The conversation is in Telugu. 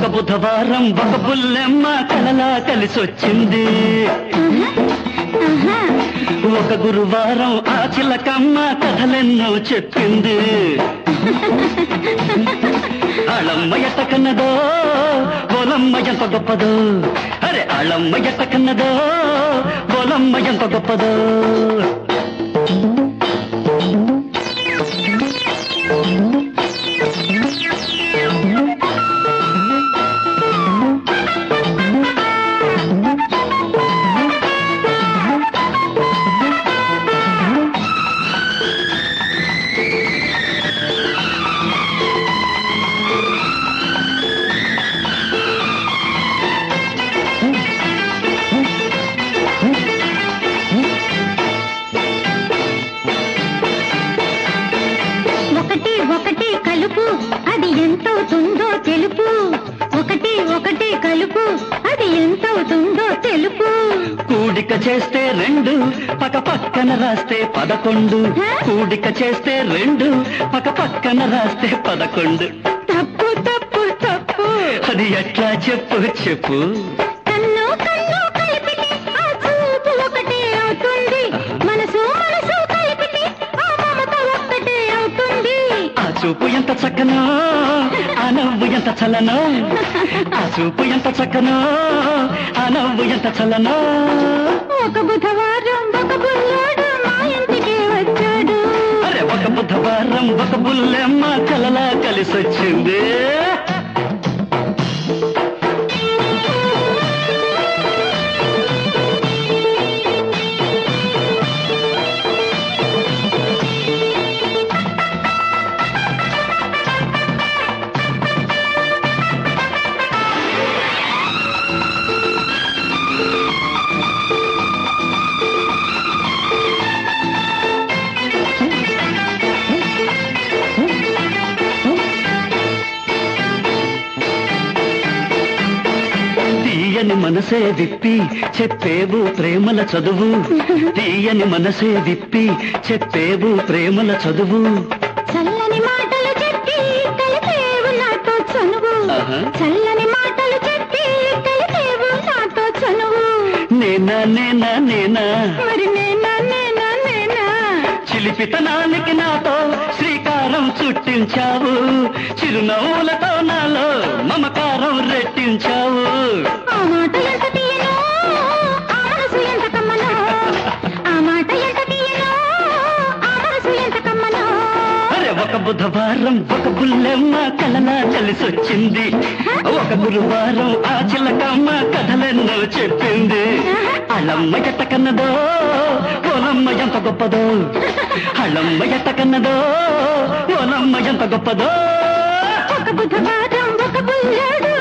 ఒక బుధవారం ఒక బుల్లెమ్మ కలలా కలిసొచ్చింది ఆహా, ఒక గురువారం ఆ చిలకమ్మ కథలెన్నో చెప్పింది ఆళమ్మ ఎట్ట కన్నదో బోలమ్మ ఎంత గొప్పదో అరే ఆళమ్మ ఎట్ట కన్నదో బోలమ్మ ఎంత గొప్పదో ఒకటి ఒకటి కలుపు అది ఎంతవుతుందో తెలుపు ఒకటి ఒకటి కలుపు అది ఎంతవుతుందో తెలుపు కూడిక చేస్తే రెండు పక్క పక్కన రాస్తే పదకొండు కూడిక చేస్తే రెండు పక్క పక్కన రాస్తే పదకొండు తప్పు తప్పు తప్పు అది ఎట్లా చెప్పు చెప్పు కన్ను కన్ను కలిపితే ఆ చూపు ఒకటే అవుతుంది మనసు మనసు కలిపితే ఆ మమత ఒక్కటే అవుతుంది ఆ చూపు ఎంత చక్కనో ఆ నవ్వు ఎంత చలనో ఆ చూపు ఎంత చక్కనో ఆ నవ్వు ఎంత చలనో ఒక బుధవారం ఒక బుల్లోడు మా ఇంటికి వచ్చాడు అరే ఒక బుధవారం ఒక బుల్లెమ్మ కలలా కలిసొచ్చింది తీయని మనసే విప్పి చెప్పేవు ప్రేమల చదువు తీయని మనసే విప్పి చెప్పేవు ప్రేమల చదువు చల్లని మాటలు చెప్పి కలిపేవు నాతో చనువు ఆహా. చల్లని మాటలు చెప్పి కలిపేవు నాతో చనువు నేనా నేనా నేనా మరి నేనా నేనా నేనా చిలిపితనానికి నాతో శ్రీకారం చుట్టించావు చిరునవ్వులతో నాలో మమకారం రెట్టించావు ఆ మాట ఎంత తీయనో ఆ మనసు ఎంత కమ్మనో ఆ మాట ఎంత తీయనో ఆ మనసు ఎంత కమ్మనో అరే ఒక బుధవారం ఒక బుల్లెమ్మ కలలా కలిసొచ్చింది ఒక గురువారం ఆ చిలకమ్మ కథలెన్నో చెప్పింది అళమ్మ ఎట్ట కన్నదో ఓలమ్మ ఎంత గొప్పదో అళమ్మ ఎట్ట కన్నదో ఓలమ్మ ఎంత గొప్పదో ఒక బుధవారం ఒక బుల్లాడు